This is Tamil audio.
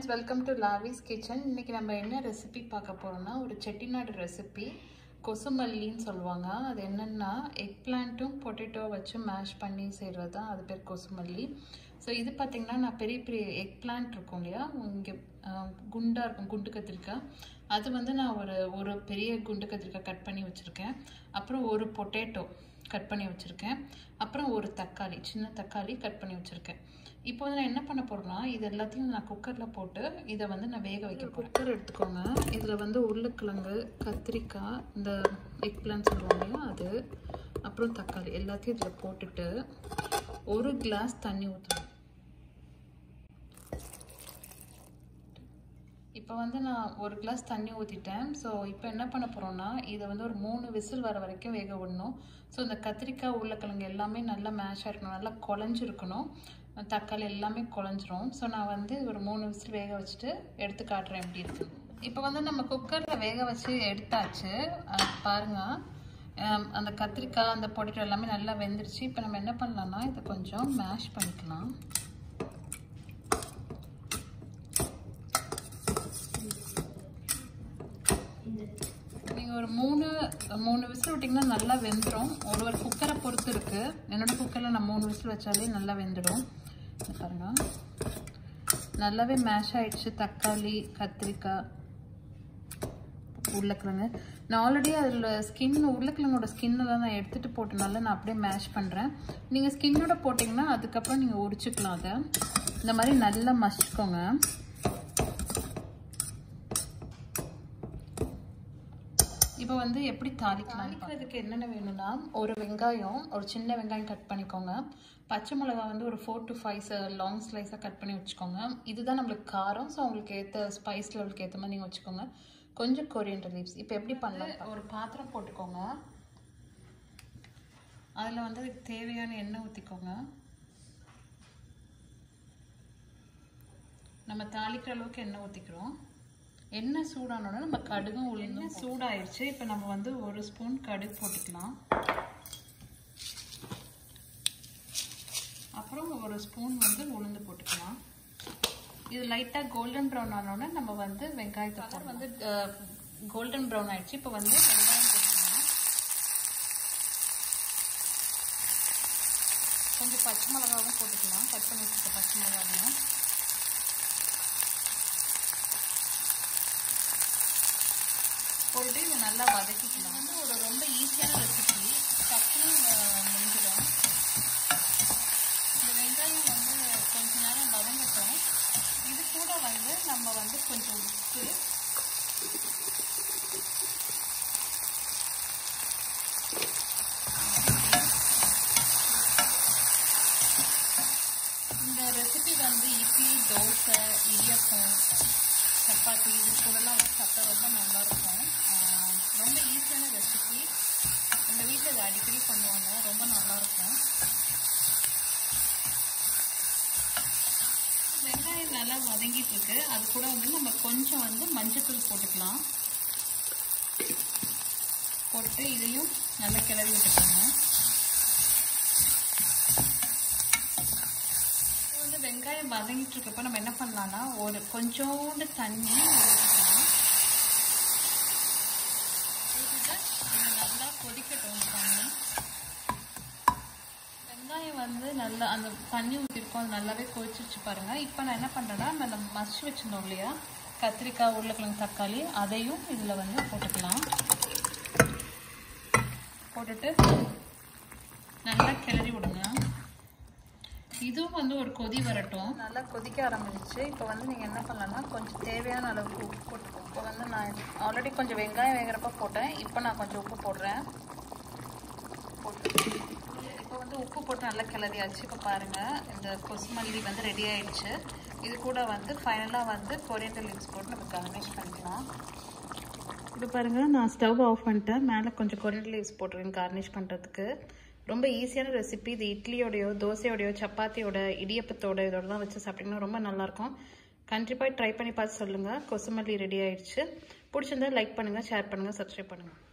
வெல்கம் டு லாவிஸ் கிச்சன் இன்னைக்கு நம்ம என்ன ரெசிபி பார்க்க போறோம்னா ஒரு செட்டிநாடு ரெசிபி கொசுமல்லின்னு சொல்லுவாங்க அது என்னன்னா எக் பிளான்ட்டும் பொட்டேட்டோ வச்சு மேஷ் பண்ணி செய்கிறது தான் அது பேர் கொசுமல்லி ஸோ இது பார்த்தீங்கன்னா நான் பெரிய பெரிய எக் பிளான்ட் இருக்கும் இல்லையா இங்கே குண்டாக இருக்கும் குண்டு கத்திரிக்காய் அது வந்து நான் ஒரு ஒரு பெரிய குண்டு கத்திரிக்காய் கட் பண்ணி வச்சுருக்கேன் அப்புறம் ஒரு பொட்டேட்டோ கட் பண்ணி வச்சுருக்கேன் அப்புறம் ஒரு தக்காளி சின்ன தக்காளி கட் பண்ணி வச்சுருக்கேன் இப்போ வந்து நான் என்ன பண்ண போகிறேன்னா இது எல்லாத்தையும் நான் குக்கரில் போட்டு இதை வந்து நான் வேக வைக்க போகிறேன் குக்கர் எடுத்துக்கோங்க இதில் வந்து உருளைக்கிழங்கு கத்திரிக்காய் இந்த எக் பிளான் சொல்லுவாங்க இல்லையா அது அப்புறம் தக்காளி எல்லாத்தையும் இதில் போட்டுட்டு ஒரு கிளாஸ் தண்ணி ஊற்றணும் இப்போ வந்து நான் ஒரு கிளாஸ் தண்ணி ஊற்றிட்டேன் ஸோ இப்போ என்ன பண்ண போகிறோம்னா இதை வந்து ஒரு மூணு விசில் வர வரைக்கும் வேக விடணும் ஸோ இந்த கத்திரிக்காய் உருளைக்கிழங்கு எல்லாமே நல்லா மேஷ் ஆகிருக்கணும் நல்லா குழஞ்சிருக்கணும் தக்காளி எல்லாமே குழஞ்சிரும் ஸோ நான் வந்து ஒரு மூணு விசில் வேக வச்சுட்டு எடுத்து காட்டுறேன் எப்படி இருக்கு இப்போ வந்து நம்ம குக்கரில் வேக வச்சு எடுத்தாச்சு பாருங்கள் அந்த கத்திரிக்காய் அந்த பொட்டேட்டோ எல்லாமே நல்லா வெந்துருச்சு இப்போ நம்ம என்ன பண்ணலாம்னா இதை கொஞ்சம் மேஷ் பண்ணிக்கலாம் நீங்கள் ஒரு மூணு மூணு விசில் விட்டிங்கன்னா நல்லா வெந்துடும் ஒரு ஒரு குக்கரை பொறுத்து இருக்குது என்னோட குக்கரில் நான் மூணு விசில் வச்சாலே நல்லா வெந்துடும் பாருங்க நல்லாவே மேஷ் ஆயிடுச்சு தக்காளி கத்திரிக்காய் உருளைக்கிழங்கு நான் ஆல்ரெடி அதில் ஸ்கின் உருளைக்கிழங்கோட ஸ்கின்னெல்லாம் நான் எடுத்துகிட்டு போட்டனால நான் அப்படியே மேஷ் பண்ணுறேன் நீங்கள் ஸ்கின்னோட போட்டிங்கன்னா அதுக்கப்புறம் நீங்கள் உரிச்சுக்கலாம் அதை இந்த மாதிரி நல்லா மசிக்கோங்க இப்போ வந்து எப்படி தாளிக்கலாம் தாளிக்கிறதுக்கு என்னென்ன வேணும்னா ஒரு வெங்காயம் ஒரு சின்ன வெங்காயம் கட் பண்ணிக்கோங்க பச்சை மிளகா வந்து ஒரு ஃபோர் டு ஃபைவ் லாங் ஸ்லைஸாக கட் பண்ணி வச்சுக்கோங்க இதுதான் நம்மளுக்கு காரம் ஸோ உங்களுக்கு ஏற்ற ஸ்பைஸ் லெவலுக்கு ஏற்ற மாதிரி நீங்கள் வச்சுக்கோங்க கொஞ்சம் கொரியண்டர் லீவ்ஸ் இப்போ எப்படி பண்ணலாம் ஒரு பாத்திரம் போட்டுக்கோங்க அதில் வந்து அதுக்கு தேவையான எண்ணெய் ஊற்றிக்கோங்க நம்ம தாளிக்கிற அளவுக்கு எண்ணெய் ஊற்றிக்கிறோம் எண்ணெய் சூடானோட நம்ம கடுகும் உளுந்தும் சூடாயிடுச்சு இப்போ நம்ம வந்து ஒரு ஸ்பூன் கடுகு போட்டுக்கலாம் அப்புறம் ஒரு ஸ்பூன் வந்து உளுந்து போட்டுக்கலாம் இது லைட்டாக கோல்டன் ப்ரௌன் ஆனோடனே நம்ம வந்து வெங்காயத்தை போட்டு வந்து கோல்டன் ப்ரௌன் ஆயிடுச்சு இப்போ வந்து வெங்காயம் போட்டுக்கலாம் கொஞ்சம் பச்சை மிளகாவும் போட்டுக்கலாம் கட் பண்ணி வச்சுக்க பச்சை மிளகாவும் போட்டு இதை நல்லா வதக்கிக்கலாம் வந்து ஒரு ரொம்ப ஈஸியான ரெசிபி டக்குன்னு முடிஞ்சிடும் இந்த வெங்காயம் வந்து கொஞ்ச நேரம் வதங்கட்டும் இது கூட வந்து நம்ம வந்து கொஞ்சம் உப்பு இந்த ரெசிபி வந்து இட்லி தோசை இடியப்பம் சப்பாத்தி இது கூடலாம் வச்சு சாப்பிட்டா ரொம்ப நல்லாயிருக்கும் ரொம்ப ஈஸியான ரெசிபி எங்கள் வீட்டில் இதை அடிக்கடி பண்ணுவாங்க ரொம்ப நல்லாயிருக்கும் வெங்காயம் நல்லா வதங்கிட்டு இருக்கு அது கூட வந்து நம்ம கொஞ்சம் வந்து மஞ்சத்தூள் போட்டுக்கலாம் போட்டு இதையும் நல்லா கிளறி விட்டுக்கோங்க வந்து வெங்காயம் வதங்கிட்டு இருக்கப்ப நம்ம என்ன பண்ணலாம்னா ஒரு கொஞ்சோண்டு தண்ணி ஊற்றிக்கலாம் ஊற்றிட்டு நல்லா கொதிக்கட்டும் தண்ணி வெங்காயம் வந்து நல்லா அந்த தண்ணி ஊற்றிருக்கோம் அது நல்லாவே கொதிச்சிருச்சு பாருங்க இப்போ நான் என்ன பண்ணுறேன்னா நம்ம மசிச்சு வச்சுருந்தோம் இல்லையா கத்திரிக்காய் உருளைக்கிழங்கு தக்காளி அதையும் இதில் வந்து போட்டுக்கலாம் போட்டுட்டு நல்லா கிளறி விடுங்க இதுவும் வந்து ஒரு கொதி வரட்டும் நல்லா கொதிக்க ஆரம்பிச்சிச்சு இப்போ வந்து நீங்கள் என்ன பண்ணலாம்னா கொஞ்சம் தேவையான அளவுக்கு உப்பு போட்டுக்கோங்க இப்போ வந்து நான் ஆல்ரெடி கொஞ்சம் வெங்காயம் வேகிறப்ப போட்டேன் இப்போ நான் கொஞ்சம் உப்பு போடுறேன் இப்போ வந்து உப்பு போட்டு நல்லா கிளறியாச்சு இப்போ பாருங்கள் இந்த கொசுமல்லி வந்து ரெடி ஆயிடுச்சு இது கூட வந்து ஃபைனலாக வந்து கொரியண்டர் லீவ்ஸ் போட்டு நம்ம கார்னிஷ் பண்ணிக்கலாம் இப்போ பாருங்கள் நான் ஸ்டவ் ஆஃப் பண்ணிட்டேன் மேலே கொஞ்சம் கொரியண்டர் லீவ்ஸ் போட்டுருக்கேன் கார்னிஷ் பண்ணுறதுக்கு ரொம்ப ஈஸியான ரெசிபி இது இட்லியோடையோ தோசையோடையோ சப்பாத்தியோட இடியப்பத்தோட இதோட தான் வச்சு சாப்பிட்டிங்கன்னா ரொம்ப நல்லாயிருக்கும் கண்டிப்பாக ட்ரை பண்ணி பார்த்து சொல்லுங்கள் கொசுமல்லி ரெடி ஆயிடுச்சு பிடிச்சிருந்தா லைக் பண்ணுங்கள் ஷேர் பண்ணுங்கள் சப்ஸ்கிரைப் பண்ணுங்கள்